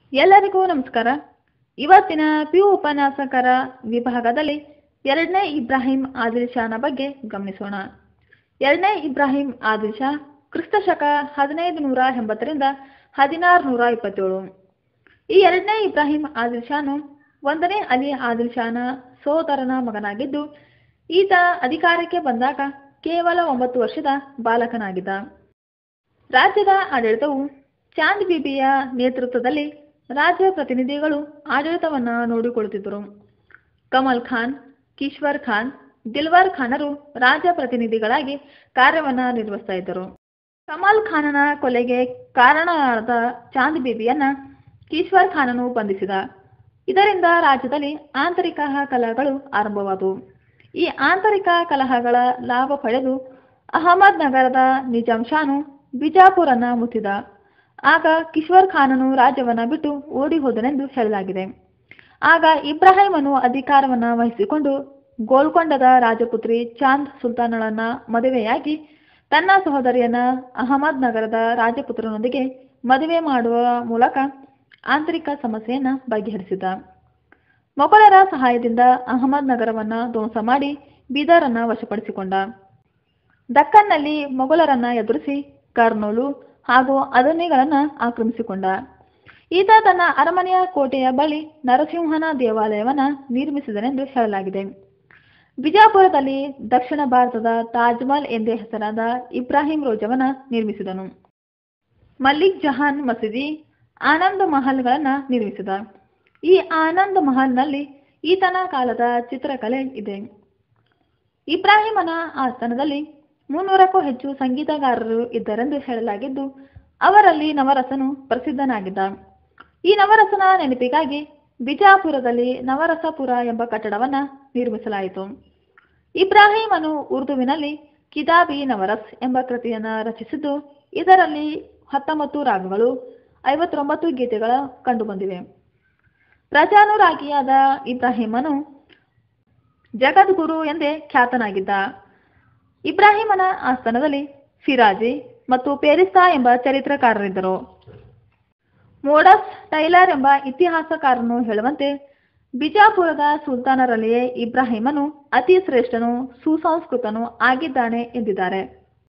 ಎಲ್ಲರಿಗೂ ನಮಸ್ಕಾರ ಇವತ್ತಿನ ಪಿ ಯು ಉಪನ್ಯಾಸಕರ ವಿಭಾಗದಲ್ಲಿ ಎರಡನೇ ಇಬ್ರಾಹಿಂ ಆದಿಲ್ ಶಾನ ಬಗ್ಗೆ ಗಮನಿಸೋಣ ಎರಡನೇ ಇಬ್ರಾಹಿಂ ಆದಿಲ್ ಶಾ ಕ್ರಿಸ್ತ ಶಕ ಹದಿನೈದು ನೂರ ಎಂಬತ್ತರಿಂದ ಹದಿನಾರು ನೂರ ಇಪ್ಪತ್ತೇಳು ಈ ಎರಡನೇ ಇಬ್ರಾಹಿಂ ಆದಿಲ್ ಶಾನು ಒಂದನೇ ಅಲಿ ಆದಿಲ್ ಶಾನ ಸೋದರನ ಮಗನಾಗಿದ್ದು ಈತ ಅಧಿಕಾರಕ್ಕೆ ಬಂದಾಗ ಕೇವಲ ಒಂಬತ್ತು ವರ್ಷದ ಬಾಲಕನಾಗಿದ್ದ ರಾಜ್ಯದ ಆಡಳಿತವು ಚಾಂದ್ ಬಿಬಿಯ ನೇತೃತ್ವದಲ್ಲಿ ರಾಜ್ಯ ಪ್ರತಿನಿಧಿಗಳು ಆಡಳಿತವನ್ನು ನೋಡಿಕೊಳ್ಳುತ್ತಿದ್ದರು ಕಮಲ್ ಖಾನ್ ಕಿಶ್ವರ್ ಖಾನ್ ದಿಲ್ವಾರ್ ಖಾನರು ರಾಜ್ಯ ಪ್ರತಿನಿಧಿಗಳಾಗಿ ಕಾರ್ಯವನ್ನು ನಿರ್ವಹಿಸ್ತಾ ಇದ್ದರು ಕಮಲ್ ಖಾನನ ಕೊಲೆಗೆ ಕಾರಣವಾದ ಚಾಂದ್ ಬಿಬಿಯನ್ನ ಈಶ್ವರ್ ಖಾನನು ಬಂಧಿಸಿದ ಇದರಿಂದ ರಾಜ್ಯದಲ್ಲಿ ಆಂತರಿಕ ಕಲಹಗಳು ಆರಂಭವಾದವು ಈ ಆಂತರಿಕ ಕಲಹಗಳ ಲಾಭ ಪಡೆದು ಅಹಮದ್ ನಗರದ ನಿಜಾಂ ಶಾನು ಬಿಜಾಪುರನ್ನ ಮುತ್ತಿದ ಆಗ ಕಿಶ್ವರ್ ಖಾನನು ರಾಜ್ಯವನ್ನ ಬಿಟ್ಟು ಓಡಿ ಹೋದನೆಂದು ಹೇಳಲಾಗಿದೆ ಆಗ ಇಬ್ರಾಹಿಮನು ಅಧಿಕಾರವನ್ನ ವಹಿಸಿಕೊಂಡು ಗೋಲ್ಕೊಂಡದ ರಾಜಪುತ್ರಿ ಚಾಂದ್ ಸುಲ್ತಾನಳನ್ನ ಮದುವೆಯಾಗಿ ತನ್ನ ಸಹೋದರಿಯನ್ನ ಅಹಮದ್ ನಗರದ ರಾಜಪುತ್ರನೊಂದಿಗೆ ಮದುವೆ ಮಾಡುವ ಮೂಲಕ ಆಂತರಿಕ ಸಮಸ್ಯೆಯನ್ನ ಬಗೆಹರಿಸಿದ ಮೊಘಲರ ಸಹಾಯದಿಂದ ಅಹಮದ್ ನಗರವನ್ನ ಧ್ವಂಸ ಮಾಡಿ ಬೀದರನ್ನ ವಶಪಡಿಸಿಕೊಂಡ ದಕ್ಕನ್ನಲ್ಲಿ ಮೊಘಲರನ್ನ ಎದುರಿಸಿ ಕರ್ನೂಲು ಹಾಗೂ ಅದನ್ನಿಗಳನ್ನ ಆಕ್ರಮಿಸಿಕೊಂಡ ಈತ ತನ್ನ ಅರಮನೆಯ ಕೋಟೆಯ ಬಳಿ ನರಸಿಂಹನ ದೇವಾಲಯವನ್ನ ನಿರ್ಮಿಸಿದನೆಂದು ಹೇಳಲಾಗಿದೆ ಬಿಜಾಪುರದಲ್ಲಿ ದಕ್ಷಿಣ ಭಾರತದ ತಾಜ್ ಮಹಲ್ ಎಂದೇ ಹೆಸರಾದ ಇಬ್ರಾಹಿಂ ರೋಜವನ್ನ ನಿರ್ಮಿಸಿದನು ಮಲ್ಲಿಕ್ ಜಹಾನ್ ಮಸೀದಿ ಆನಂದ್ ಮಹಲ್ಗಳನ್ನ ನಿರ್ಮಿಸಿದ ಈ ಆನಂದ್ ಮಹಲ್ನಲ್ಲಿ ಈತನ ಕಾಲದ ಚಿತ್ರಕಲೆ ಇದೆ ಇಬ್ರಾಹಿಮನ ಆಸ್ಥಾನದಲ್ಲಿ ಮುನ್ನೂರಕ್ಕೂ ಹೆಚ್ಚು ಸಂಗೀತಗಾರರು ಇದ್ದರೆಂದು ಹೇಳಲಾಗಿದ್ದು ಅವರಲ್ಲಿ ನವರಸನು ಪ್ರಸಿದ್ಧನಾಗಿದ್ದ ಈ ನವರಸನ ನೆನಪಿಗಾಗಿ ಬಿಜಾಪುರದಲ್ಲಿ ನವರಸಪುರ ಎಂಬ ಕಟ್ಟಡವನ್ನ ನಿರ್ಮಿಸಲಾಯಿತು ಇಬ್ರಾಹಿಮನು ಉರ್ದುವಿನಲ್ಲಿ ಕಿದಾಬಿ ನವರಸ್ ಎಂಬ ಕೃತಿಯನ್ನ ರಚಿಸಿದ್ದು ಇದರಲ್ಲಿ ಹತ್ತೊಂಬತ್ತು ರಾಗಗಳು ಐವತ್ತೊಂಬತ್ತು ಗೀತೆಗಳು ಕಂಡುಬಂದಿವೆ ಪ್ರಜಾನುರಾಗಿಯಾದ ಇಬ್ರಾಹಿಮನು ಜಗದ್ಗುರು ಎಂದೇ ಖ್ಯಾತನಾಗಿದ್ದ ಇಬ್ರಾಹಿಮನ ಆಸ್ಥಾನದಲ್ಲಿ ಫಿರಾಜಿ ಮತ್ತು ಪೇರಿಸ್ತಾ ಎಂಬ ಚರಿತ್ರಕಾರರಿದ್ದರು ಮೋಡಸ್ ಟೈಲರ್ ಎಂಬ ಇತಿಹಾಸಕಾರನು ಹೇಳುವಂತೆ ಬಿಜಾಪುರದ ಸುಲ್ತಾನರಲ್ಲಿಯೇ ಇಬ್ರಾಹಿಮನು ಅತಿ ಶ್ರೇಷ್ಠನು ಸುಸಂಸ್ಕೃತನು ಆಗಿದ್ದಾನೆ ಎಂದಿದ್ದಾರೆ